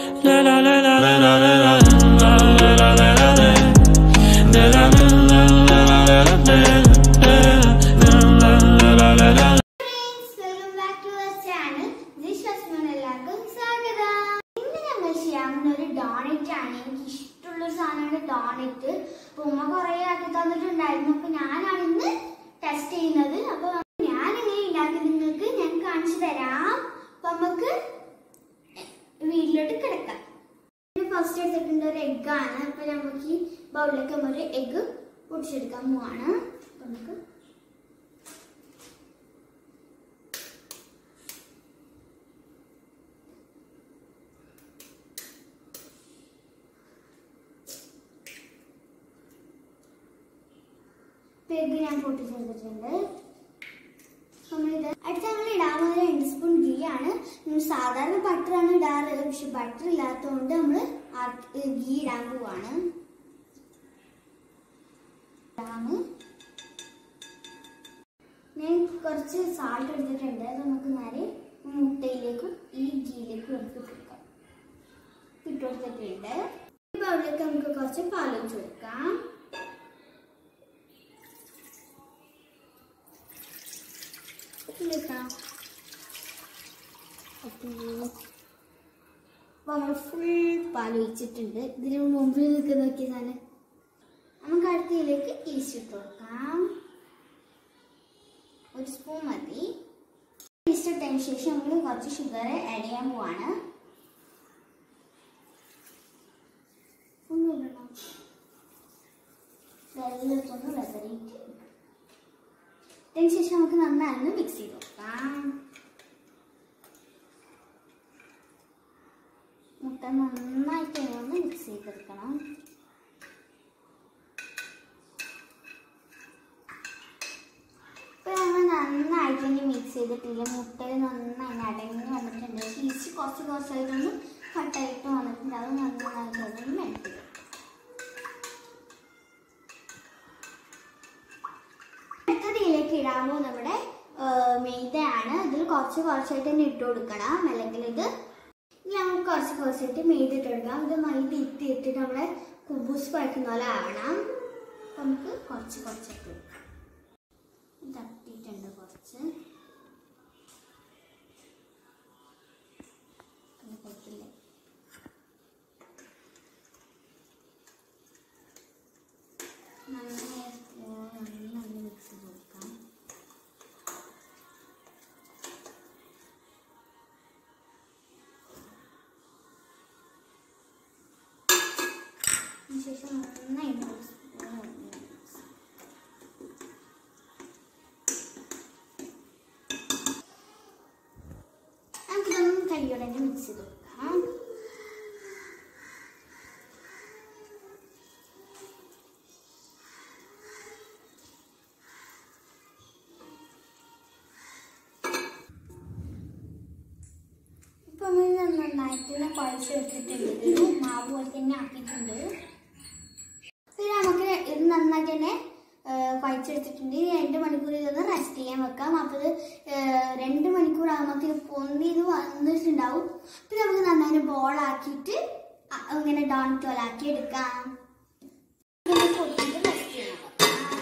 Welcome back to our channel എല്ലാവർക്കും സ്വാഗതം ഇന്ന് ഞങ്ങൾ ചെയ്യാവുന്ന ഒരു ഡോണറ്റ് ആണ് എനിക്ക് ഇഷ്ടമുള്ള ഒരു സാധനമാണ് ഡോണറ്റ് അപ്പൊ ഉമ്മ കുറെ ആക്കി തന്നിട്ടുണ്ടായിരുന്നു അപ്പൊ ഞാനാണ് ഇന്ന് ടെസ്റ്റ് ചെയ്യുന്നത് അപ്പൊ ഞാൻ എങ്ങനെ ഉണ്ടാക്കി നിങ്ങൾക്ക് ഞാൻ കാണിച്ചു തരാം അപ്പൊ നമുക്ക് വീട്ടിലോട്ട് കിടക്കാം ഫസ്റ്റ് എടുത്തിട്ടുണ്ട് ഒരു egg ആണ് അപ്പൊ നമുക്ക് ഈ ബൗളിലേക്ക് നമ്മൾ ഒരു എഗ്ഗ് പൊടിച്ചെടുക്കാൻ പോവാണ് അപ്പൊ നമുക്ക് പെഗ് ഞാൻ പൊട്ടിച്ചെടുത്തിട്ടുണ്ട് നമ്മളിത് അടുത്ത നമ്മൾ ഇടാൻ പോകുന്നത് രണ്ട് സ്പൂൺ ഗീ ആണ് നമ്മൾ സാധാരണ ബട്ടറാണ് ഇടാറ് പക്ഷെ ബട്ടർ ഇല്ലാത്തതുകൊണ്ട് നമ്മൾ ഗീ ഇടാൻ പോവാണ് ഇതാണ്. ഞാൻ കുറച്ച് സാൾട്ട് എടുത്തിട്ടുണ്ട് അത് നമുക്ക് നേരെ മുട്ടയിലേക്കും ഈ ഗീയിലേക്കും എടുത്ത് കൊടുക്കാം ഇട്ട് കൊടുത്തിട്ടുണ്ട് ഈ ബൗളിലേക്ക് നമുക്ക് കുറച്ച് പാൽ ഒഴിച്ച് കൊടുക്കാം ഇട്ടിട്ടാ. അപ്പൊ നമ്മൾ ഫുൾ പാൽ ഒഴിച്ചിട്ടുണ്ട് ഇതിന് മുമ്പിൽ നിൽക്കുന്ന നോക്കിയതാണ് നമുക്ക് അടുത്തതിലേക്ക് ഈസ്റ്റ് ഇട്ട് കൊടുക്കാം ഒരു സ്പൂൺ മതി ഈസ്റ്റ് ഇട്ടതിന് ശേഷം നമ്മൾ കുറച്ച് ഷുഗർ ആഡ് ചെയ്യാൻ പോവാണ് ഒന്നുമില്ലല്ലോ വെള്ളമൊക്കെ ഒന്ന് വെതറിയിട്ട് അതിനുശേഷം നമുക്ക് നന്നായി മിക്സ് ചെയ്ത് കൊടുക്കാം മുട്ട നന്നായിട്ട് ഒന്ന് മിക്സ് ചെയ്തെടുക്കണം ഇപ്പൊ നമ്മൾ നന്നായിട്ട് ഇനി മിക്സ് ചെയ്തിട്ടില്ല മുട്ടയിൽ നന്നായി അടങ്ങി വന്നിട്ടുണ്ട് ചീസ് കുറച്ച് കുറച്ചായിട്ടൊന്ന് കട്ടായിട്ട് വന്നിട്ടുണ്ട് അത് നന്നായിട്ട് ഒന്ന് മെൽറ്റ് ചെയ്യും അടുത്തതിലേക്ക് ഇടാമോ നമ്മുടെ മെയ്തയാണ് ഇതിൽ കുറച്ച് കുറച്ചായിട്ട് തന്നെ ഇട്ട് കൊടുക്കണം അല്ലെങ്കിൽ ഇത് ഇനി നമുക്ക് കുറച്ച് കുറച്ചായിട്ട് മെയ്ത് ഇട്ട് കൊടുക്കാം ഇത് മൈദ ഇട്ട് ഇട്ടിട്ട് നമ്മുടെ കുബൂസ് പഴക്കുന്ന പോലെ ആവണം അപ്പൊ നമുക്ക് കുറച്ച് കുറച്ചിട്ട് കൊടുക്കാം തട്ടിയിട്ടുണ്ട് കുറച്ച് അത് പറ്റില്ല നന്നായി നന്നായി മിക്സ് ചെയ്ത് കൊടുക്കാം അതിനുശേഷം നന്നായി മിക്സ് നമുക്കിതൊന്നും കൈയോടെ തന്നെ മിക്സ് ചെയ്ത് കൊടുക്കാം ഇപ്പൊ നമ്മൾ നന്നായിട്ട് തന്നെ കുഴച്ചെടുത്തിട്ടുണ്ട് ഇത് മാവ് പോലെ തന്നെ ആക്കിയിട്ടുണ്ട് പിന്നെ നമുക്ക് ഇത് നന്നായിട്ട് തന്നെ ആ, കുഴച്ചെടുത്തിട്ടുണ്ട് ഇനി രണ്ട് മണിക്കൂർ ഇതൊന്ന് റെസ്റ്റ് ചെയ്യാൻ വെക്കാം അപ്പോൾ ഇത് ആ, രണ്ട് മണിക്കൂർ ആകുമ്പോൾ ഇത് പൊന്തി ഇത് വന്നിട്ടുണ്ടാവും പിന്നെ നമുക്ക് നന്നായിട്ട് ബോളാക്കിയിട്ട് ഇങ്ങനെ ഡോൺ ടോലാക്കി എടുക്കാം പിന്നെ പൊട്ടിയിട്ട് rest ചെയ്യാൻ വെക്കാം.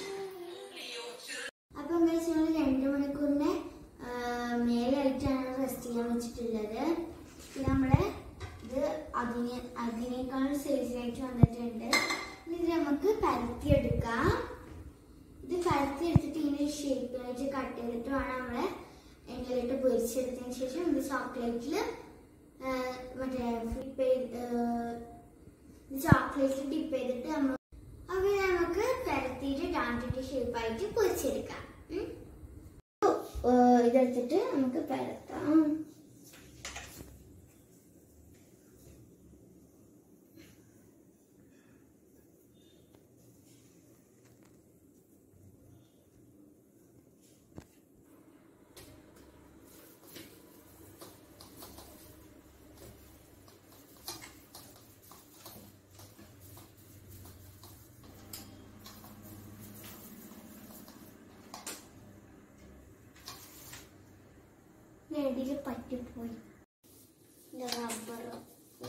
അപ്പൊ guys, ഞങ്ങൾ രണ്ട് മണിക്കൂറിന് മേലായിട്ടാണ് റെസ്റ്റ് ചെയ്യാൻ വെച്ചിട്ടുള്ളത് പിന്നെ നമ്മളെ ഇത് അതിനെ അതിനേക്കാൾ സൈസിലായിട്ട് വന്നിട്ടുണ്ട് ഇനി ഇത് നമുക്ക് പരത്തിയെടുക്കാം ഇത് പരത്തി എടുത്തിട്ട് ഇങ്ങനെ ഷേപ്പിലായിട്ട് കട്ട് ചെയ്തിട്ട് വേണം നമ്മളെ എണ്ണയിലിട്ട് പൊരിച്ചെടുത്തതിന് ശേഷം ഇത് ചോക്ലേറ്റിൽ മറ്റേ ഫ്ലിപ്പ് ചെയ്ത് ചോക്ലേറ്റിൽ ഡിപ്പ് ചെയ്തിട്ട് നമ്മൾ അപ്പൊ ഇത് നമുക്ക് പരത്തിയിട്ട് ഡാണ്ടിന്റെ ഷേപ്പായിട്ട് പൊരിച്ചെടുക്കാം ഉം. ഏഹ് ഇതെടുത്തിട്ട് നമുക്ക് പരത്താം ഇടയിൽ പറ്റിപ്പോയി റബ്ബർ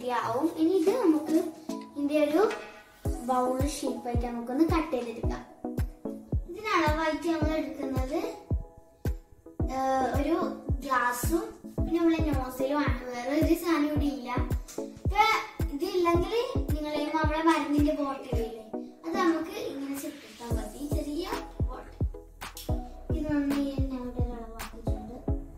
റെഡി ആവും ഇനി ഇത് നമുക്ക് ഇതിന്റെ ഒരു ബൗൾ ഷേപ്പായിട്ട് നമുക്കൊന്ന് കട്ട് ചെയ്തെടുക്കാം ഇതിന് അളവായിട്ട് നമ്മൾ എടുക്കുന്നത് ഏഹ്, ഒരു ഗ്ലാസും പിന്നെ നമ്മളെ നോസലും ആണ് വേറെ ഒരു സാധനം ഇവിടെ ഇല്ല ഇപ്പൊ ഇത് ഇല്ലെങ്കിൽ നിങ്ങളെ അവിടെ മരുന്നിന്റെ ബോട്ടിലില്ലേ അത് നമുക്ക് ഇങ്ങനെ സെറ്റിട്ടാൽ മതി ചെറിയ ബോട്ടിൽ ഇത് നന്നായി ഞാൻ ഇവിടെ ഒരു അളവാക്കിയിട്ടുണ്ട്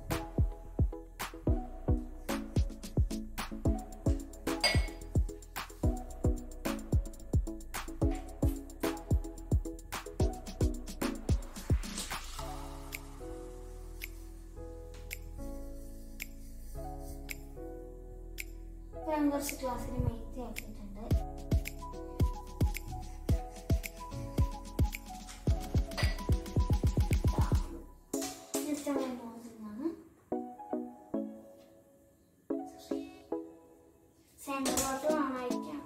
ഇപ്പൊ ഞാൻ കുറച്ച് ക്ലാസ്സിൽ മെയ്ത്തി ആക്കിയിട്ടുണ്ട് Next നമ്മളെ nose ലാണ്. സെന്ററിലോട്ട് നന്നായിട്ടാണ്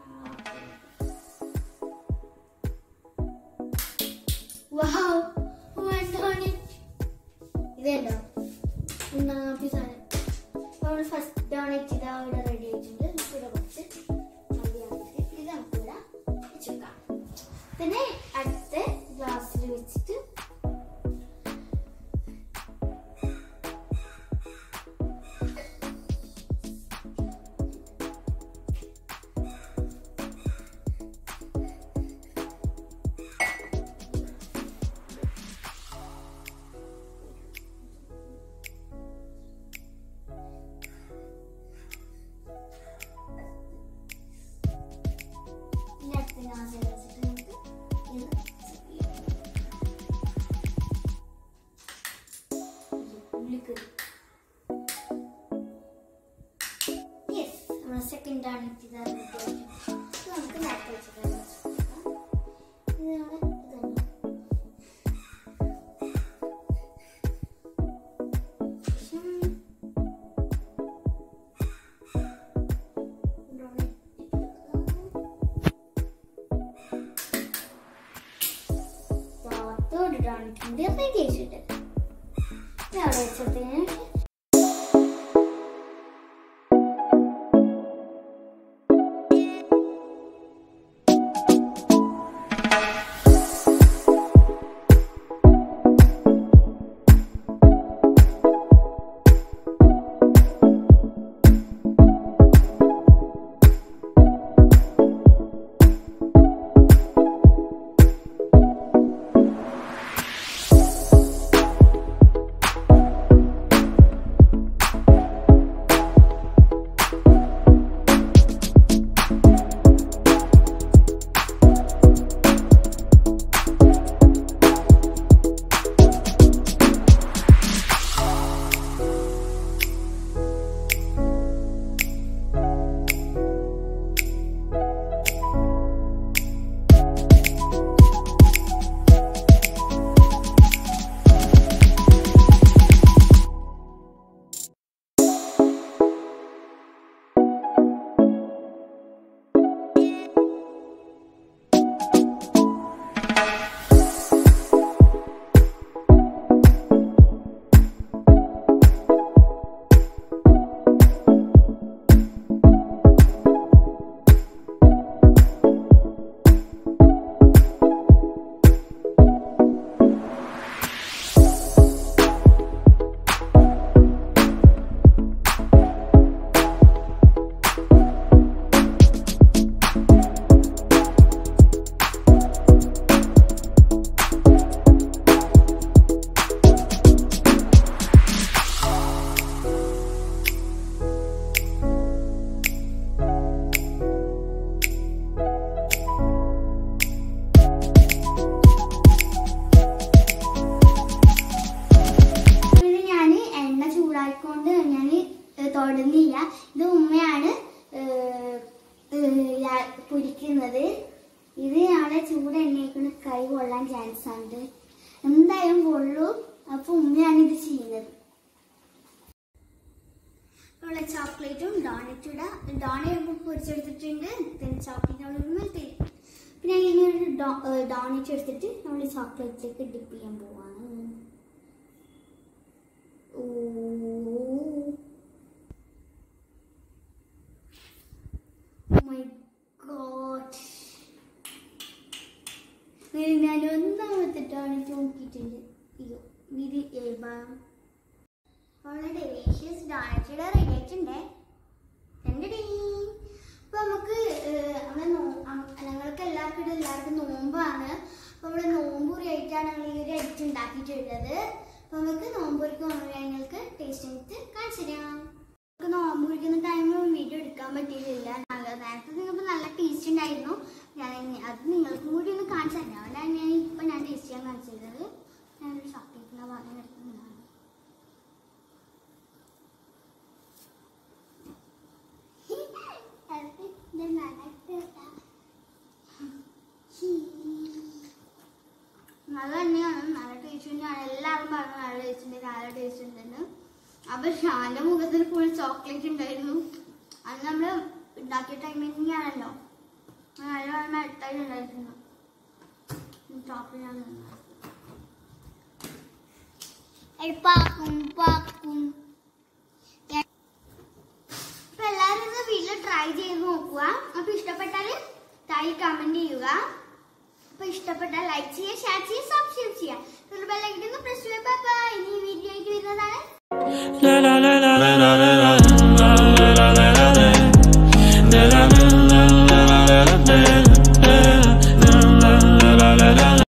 Wow! One donut. ഇതുണ്ടോ ഒന്നാമത്തെ സാധനം അപ്പോൾ ഫസ്റ്റ് ഡോണറ്റ് ഇതാ ഇവിടെ റെഡി ആയിട്ടുണ്ട് നമുക്ക് ഇവിടെ കുറച്ച് മതിയാക്കിയിട്ട് ഇത് നമുക്ക് ഇവിടെ വെച്ചേക്കാം പിന്നെ അടുത്ത ഗ്ലാസ്സിൽ വെച്ചിട്ട് ഇനി അടുത്ത ഗ്ലാസ്സിൽ വെച്ചിട്ട് നമുക്ക് ഇത് ചെയ്യാം. ഉള്ളിക്കറി യെസ് നമ്മുടെ സെക്കൻഡ് ആണ് ഇത് നമുക്ക് നേരത്തെ വെച്ചിട്ട് ഇതാണ് ഇതാണ് ശേഷം donut താത്തോട് ഡോണറ്റിന്റെ റെഡി ആയിട്ടുണ്ട് ഇത് അവിടെ വെച്ചതിന് ഇത് ഞാൻ എണ്ണ ചൂടാക്കിക്കൊണ്ട് ഞാൻ തൊടുന്നില്ല ഇത് ഉമ്മയാണ് ഏഹ്, ഏഹ്, യാ- പൊരിക്കുന്നത് ഇത് ഞങ്ങളെ ചൂട് എണ്ണയ്ക്കൊണ്ട് കൈ കൊള്ളാൻ ചാൻസ് ഉണ്ട് എന്തായാലും കൊള്ളൂ അപ്പൊ ഉമ്മയാണ് ഇത് ചെയ്യുന്നത് ഉള്ള ചോക്ലേറ്റും ഡോണറ്റും ഇടാം ഡോണറ്റ് പൊരിച്ചെടുത്തിട്ടുണ്ട് പിന്നെ ചോക്ലേറ്റ് നമ്മൾ മെൽറ്റ് ചെയ്യും പിന്നെ ഇങ്ങനെ ഒരു ഡോണറ്റ് എടുത്തിട്ട് നമ്മൾ ചോക്ലേറ്റിലേക്ക് ഡിപ്പ് ചെയ്യാൻ പോവാണ് ഓ ഇത് ഏൽബം അവളെ ഡെലീഷ്യസ് ഡോണറ്റ് റെഡി ആയിട്ടുണ്ടേ രണ്ടടി അപ്പൊ നമുക്ക് ഏഹ്, നമ്മളെ നോ- അം- ഞങ്ങൾക്ക് എല്ലാവർക്കും ഇവിടെ എല്ലാവർക്കും നോമ്പാണ് അപ്പൊ ഇവിടെ നോമ്പൂറി ആയിട്ടാണ് ഞങ്ങൾ ഈ ഒരു ഐറ്റം ഉണ്ടാക്കിയിട്ടുള്ളത് അപ്പൊ നമുക്ക് നോമ്പൂരിക്ക് ഞങ്ങൾക്ക് ടേസ്റ്റ് ചെയ്തിട്ട് കാണിച്ചു തരാം നമുക്ക് നോമ്പ് കുടിക്കുന്ന ടൈമിൽ വീഡിയോ എടുക്കാൻ പറ്റിയിട്ടില്ല നല്ല നേരത്തെ നിങ്ങൾക്ക് നല്ല ടേസ്റ്റ് ഉണ്ടായിരുന്നു ഞാൻ ഇനി അത് നിങ്ങൾക്കും കൂടി ഒന്ന് കാണിച്ചു തരാം അതുകൊണ്ടാണ് ഞാൻ ഇപ്പം ഞാൻ ടേസ്റ്റ് ചെയ്യാൻ കാണിച്ചത് ഞാനൊരു ചോക്ലേറ്റിൻ്റെ ഭാഗം എടുക്കുന്നതാണ് നല്ല തന്നെയാണ് നല്ല ടേസ്റ്റ് തന്നെയാണ് എല്ലാവരും പറഞ്ഞു നല്ല ടേസ്റ്റ് ഉണ്ട് നല്ല ടേസ്റ്റ് ഉണ്ടെന്ന് അപ്പൊ ഷാന്റെ മുഖത്തിൽ ഫുൾ ചോക്ലേറ്റ് ഉണ്ടായിരുന്നു അത് നമ്മള് ഉണ്ടാക്കിയ ടൈമിൽ തന്നെയാണല്ലോ നല്ല നല്ല അടുത്തായിട്ട് ഉണ്ടായിരുന്നു ചോക്ലേറ്റ് പാക്കും പാക്കും അപ്പൊ എല്ലാവരും ഇത് വീട്ടിൽ ട്രൈ ചെയ്ത് നോക്കുക അപ്പൊ ഇഷ്ടപ്പെട്ടാല് താഴെ കമന്റ് ചെയ്യുക അപ്പൊ ഇഷ്ടപ്പെട്ടാൽ ലൈക്ക് ചെയ്യുക ഷെയർ ചെയ്യുക സബ്സ്ക്രൈബ് ചെയ്യുക ബെല്ലൈക്കൻ പ്രസ് ചെയ്യുക ബൈ ബൈ ഇനി വീഡിയോ ആയിട്ട് വരുന്നതാണ് La la la la la la la